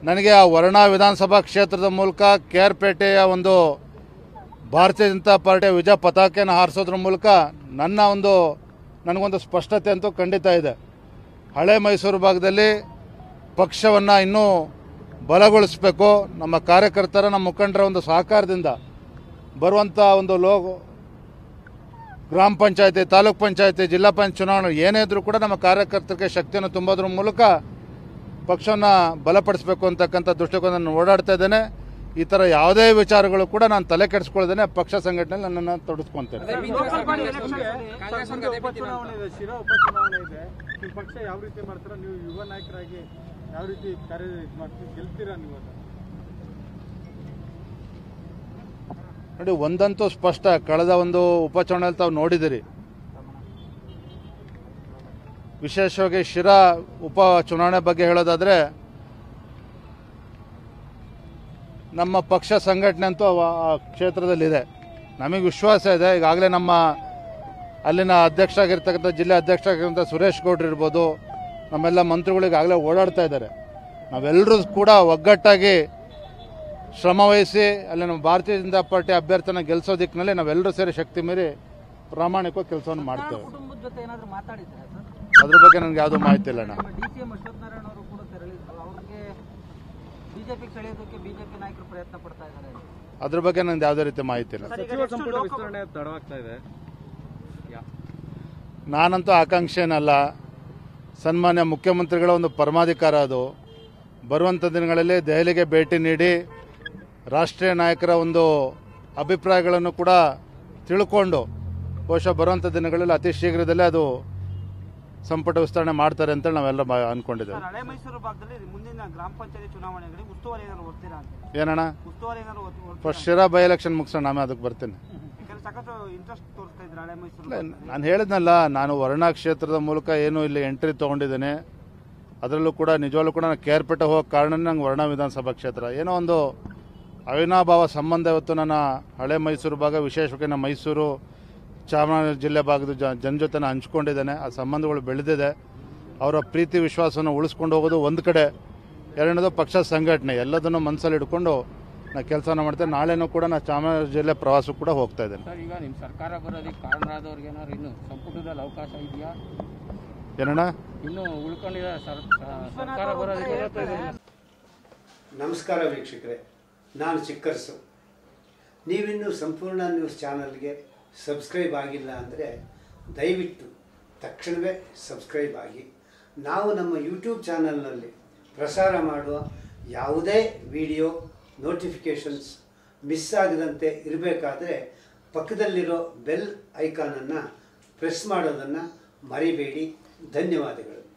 ನನಗೆ ಆ ವರ್ಣಾ ವಿಧಾನಸಭಾ ಕ್ಷೇತ್ರದ ಮೂಲಕ ಕೆ ಆರ್ ಪೇಟೆಯ ಒಂದು ಭಾರತೀಯ ಜನತಾ ಪಾರ್ಟಿಯ ವಿಜಯ ಪತಾಕೆಯನ್ನು ಹಾರಿಸೋದ್ರ ಮೂಲಕ ನನ್ನ ಒಂದು ನನಗೊಂದು ಸ್ಪಷ್ಟತೆ ಅಂತೂ ಖಂಡಿತ ಇದೆ ಹಳೆ ಮೈಸೂರು ಭಾಗದಲ್ಲಿ ಪಕ್ಷವನ್ನು ಇನ್ನೂ ಬಲಗೊಳಿಸಬೇಕು ನಮ್ಮ ಕಾರ್ಯಕರ್ತರ ನಮ್ಮ ಮುಖಂಡರ ಒಂದು ಸಹಕಾರದಿಂದ ಬರುವಂಥ ಒಂದು ಲೋ ಗ್ರಾಮ ಪಂಚಾಯತಿ ತಾಲೂಕ್ ಪಂಚಾಯತಿ ಜಿಲ್ಲಾ ಪಂಚಾಯತ್ ಚುನಾವಣೆ ಏನೇ ಇದ್ರೂ ಕೂಡ ನಮ್ಮ ಕಾರ್ಯಕರ್ತರಿಗೆ ಶಕ್ತಿಯನ್ನು ತುಂಬೋದ್ರ ಮೂಲಕ ಪಕ್ಷವನ್ನು ಬಲಪಡಿಸಬೇಕು ಅಂತಕ್ಕಂಥ ದೃಷ್ಟಿಕೋನ ನಾನು ಓಡಾಡ್ತಾ ಇದ್ದೇನೆ ಈ ಥರ ಯಾವುದೇ ವಿಚಾರಗಳು ಕೂಡ ನಾನು ತಲೆ ಕೆಡಿಸ್ಕೊಳ್ದೇನೆ ಪಕ್ಷ ಸಂಘಟನೆಯಲ್ಲಿ ನನ್ನನ್ನು ತೊಡಗಿಸ್ಕೊತೇನೆ ಲೋಕಲ್ ಬಾಡಿ ಎಲೆಕ್ಷನ್ಗೆ ಕಾಂಗ್ರೆಸ್ ಸಂಸತ್ ಅವ್ರಿಗೆ ಉಪಚುನಾವಣೆ ಇದೆ ಶಿರಾ ಉಪಚುನಾವಣೆ ಇದೆ ನಿಮ್ಮ ಪಕ್ಷ ಯಾವ ರೀತಿ ಮಾಡ್ತೀರಾ ನೀವು ಯುವ ನಾಯಕರಾಗಿ ಯಾವ ರೀತಿ ಕಾರ್ಯ ಇದ್ ಮಾಡ್ತೀರಿ ಗೆಲ್ತೀರಾ ನೀವು ಅದು? ನೋಡಿ ಒಂದಂತೂ ಸ್ಪಷ್ಟ ಕಳೆದ ಒಂದು ಉಪಚುನಾವಣೆಯಲ್ಲಿ ತಾವು ನೋಡಿದಿರಿ ವಿಶೇಷವಾಗಿ ಶಿರಾ ಉಪ ಚುನಾವಣೆ ಬಗ್ಗೆ ಹೇಳೋದಾದ್ರೆ ನಮ್ಮ ಪಕ್ಷ ಸಂಘಟನೆ ಅಂತೂ ಆ- ಆ ಕ್ಷೇತ್ರದಲ್ಲಿದೆ ನಮಗೆ ವಿಶ್ವಾಸ ಇದೆ ಈಗಾಗಲೇ ನಮ್ಮ ಅಲ್ಲಿನ ಅಧ್ಯಕ್ಷ ಆಗಿರ್ತಕ್ಕಂಥ ಜಿಲ್ಲೆ ಅಧ್ಯಕ್ಷ ಆಗಿರ್ತಕ್ಕಂಥ ಸುರೇಶ್ ಗೌಡ್ರು ಇರ್ಬೋದು ನಮ್ಮೆಲ್ಲ ಮಂತ್ರಿಗಳು ಈಗಾಗಲೇ ಓಡಾಡ್ತಾ ಇದ್ದಾರೆ ನಾವೆಲ್ಲರೂ ಕೂಡ ಒಗ್ಗಟ್ಟಾಗಿ ಶ್ರಮವಹಿಸಿ ಅಲ್ಲಿ ನಮ್ಮ ಭಾರತೀಯ ಜನತಾ ಪಾರ್ಟಿ ಅಭ್ಯರ್ಥಿನ ಗೆಲ್ಲಿಸೋ ದಿಕ್ಕಿನಲ್ಲಿ ನಾವೆಲ್ಲರೂ ಸೇರಿ ಶಕ್ತಿ ಮೀರಿ ಪ್ರಾಮಾಣಿಕವಾಗಿ ಕೆಲಸವನ್ನು ಮಾಡ್ತೇವೆ ಕುಟುಂಬದ ಜೊತೆ ಏನಾದ್ರು ಮಾತಾಡಿದ್ರೆ ಸರ್ ಅದ್ರ ಬಗ್ಗೆ ನನಗೆ ಯಾವುದೂ ಮಾಹಿತಿ ಇಲ್ಲ ಅಣ್ಣ D C M Ashwath Narayana ಅವರು ಕೂಡ ತೆರಳಿದ್ರಲ್ಲ ಅವ್ರಿಗೆ ಬಿಜೆಪಿ ಸೆಳೆಯೋದಕ್ಕೆ ಬಿಜೆಪಿ ನಾಯಕರು ಪ್ರಯತ್ನ ಪಡ್ತಾ ಇದ್ದಾರೆ ಅದ್ರ ಬಗ್ಗೆ ನನಗೆ ಯಾವುದೇ ರೀತಿ ಮಾಹಿತಿ ಇಲ್ಲ ಸಚಿವ ಸಂಪುಟ ವಿಸ್ತರಣೆ ತಡವಾಗ್ತಾ ಇದೆ ನಾನಂತೂ ಆಕಾಂಕ್ಷೆ ಏನಲ್ಲ ಸನ್ಮಾನ್ಯ ಮುಖ್ಯಮಂತ್ರಿಗಳ ಒಂದು ಪರಮಾಧಿಕಾರ ಅದು ಬರುವಂಥ ದಿನಗಳಲ್ಲಿ ದೆಹಲಿಗೆ ಭೇಟಿ ನೀಡಿ ರಾಷ್ಟ್ರೀಯ ನಾಯಕರ ಒಂದು ಅಭಿಪ್ರಾಯಗಳನ್ನು ಕೂಡ ತಿಳ್ಕೊಂಡು ಬಹುಶಃ ಬರುವಂಥ ದಿನಗಳಲ್ಲಿ ಅತಿ ಶೀಘ್ರದಲ್ಲೇ ಅದು ಸಂಪುಟ ವಿಸ್ತರಣೆ ಮಾಡ್ತಾರೆ ಅಂತ ನಾವೆಲ್ಲ ಬಾ- ಅನ್ಕೊಂಡಿದ್ದೇವೆ ಹಳೆ ಮೈಸೂರು ಭಾಗದಲ್ಲಿ ಮುಂದಿನ ಗ್ರಾಮ ಪಂಚಾಯತಿ ಚುನಾವಣೆಗಳಿಗೆ ಉಸ್ತುವಾರಿ ಏನಾದ್ರು ಓದ್ತೀರಾ ಅಂತ ಏನಣ್ಣ ಉಸ್ತುವಾರಿ ಏನಾದ್ರು ಓದ್- ಓದ್ತೀರಾ? ಫಸ್ಟ್ ಶಿರಾ ಬೈ ಎಲೆಕ್ಷನ್ ಮುಗಿಸೋಣ ಆಮೇಲೆ ಅದಕ್ಕೆ ಬರ್ತೀನಿ ಯಾಕಂದ್ರೆ ಸಾಕಷ್ಟು ಇಂಟ್ರೆಸ್ಟ್ ತೋರಿಸ್ತಾ ಇದ್ರು ಹಳೆ ಮೈಸೂರು ಇಲ್ಲ, ನಾನು ಹೇಳಿದ್ನಲ್ಲ ನಾನು ವರ್ಣಾ ಕ್ಷೇತ್ರದ ಮೂಲಕ ಏನು ಇಲ್ಲಿ ಎಂಟ್ರಿ ತೊಗೊಂಡಿದ್ದೇನೆ ಅದರಲ್ಲೂ ಕೂಡ ನಿಜವಾಗ್ಲೂ ಕೂಡ ನಾನು ಕೇರ್ಪೇಟೆ ಹೋಗೋ ಕಾರಣನೇ ನಂಗೆ ವರ್ಣಾ ವಿಧಾನಸಭಾ ಕ್ಷೇತ್ರ ಏನೋ ಒಂದು ಅವಿನಾಭಾವ ಸಂಬಂಧ ಇವತ್ತು ನನ್ನ ಹಳೆ ಮೈಸೂರು ಭಾಗ ವಿಶೇಷವಾಗಿ ನಮ್ಮ ಮೈಸೂರು ಚಾಮರಾಜನಗರ ಜಿಲ್ಲೆ ಭಾಗದ ಜ ಜನ ಜೊತೆ ನಾನು ಹಂಚ್ಕೊಂಡಿದ್ದೇನೆ ಆ ಸಂಬಂಧಗಳು ಬೆಳೆದಿದೆ ಅವರ ಪ್ರೀತಿ ವಿಶ್ವಾಸವನ್ನು ಉಳಿಸ್ಕೊಂಡು ಹೋಗೋದು ಒಂದು ಕಡೆ ಎರಡನೇದು ಪಕ್ಷ ಸಂಘಟನೆ ಎಲ್ಲದನ್ನು ಮನಸ್ಸಲ್ಲಿ ಇಟ್ಕೊಂಡು ನಾನು ಕೆಲಸನ ಮಾಡ್ತೇನೆ ನಾಳೆನೂ ಕೂಡ ನಾನು ಚಾಮರಾಜನಗರ ಜಿಲ್ಲೆ ಪ್ರವಾಸಕ್ಕೆ ಕೂಡ ಹೋಗ್ತಾ ಇದ್ದೇನೆ ಸರ್ ಈಗ ನಿಮ್ಮ ಸರ್ಕಾರ ಬರೋದಕ್ಕೆ ಕಾರಣರಾದವ್ರಿಗೆ ಏನಾದ್ರು ಇನ್ನು ಸಂಪುಟದಲ್ಲಿ ಅವಕಾಶ ಇದೆಯಾ ಏನಣ್ಣ ಇನ್ನು ಉಳ್ಕೊಂಡಿರೋ ಸರ್ ಸರ್ಕಾರ ಬರೋದಕ್ಕೆ ನಮಸ್ಕಾರ ವೀಕ್ಷಕರೇ ನಾನು ಚಿಕ್ಕರಸು ನೀವಿನ್ನೂ ಸಂಪೂರ್ಣ ನ್ಯೂಸ್ ಚಾನಲ್ಗೆ ಸಬ್ಸ್ಕ್ರೈಬ್ ಆಗಿಲ್ಲ ಅಂದರೆ ದಯವಿಟ್ಟು ತಕ್ಷಣವೇ ಸಬ್ಸ್ಕ್ರೈಬ್ ಆಗಿ ನಾವು ನಮ್ಮ ಯೂಟ್ಯೂಬ್ ಚಾನಲ್ನಲ್ಲಿ ಪ್ರಸಾರ ಮಾಡುವ ಯಾವುದೇ ವಿಡಿಯೋ ನೋಟಿಫಿಕೇಷನ್ಸ್ ಮಿಸ್ ಆಗದಂತೆ ಇರಬೇಕಾದ್ರೆ ಪಕ್ಕದಲ್ಲಿರೋ ಬೆಲ್ ಐಕಾನನ್ನು ಪ್ರೆಸ್ ಮಾಡೋದನ್ನು ಮರಿಬೇಡಿ ಧನ್ಯವಾದಗಳು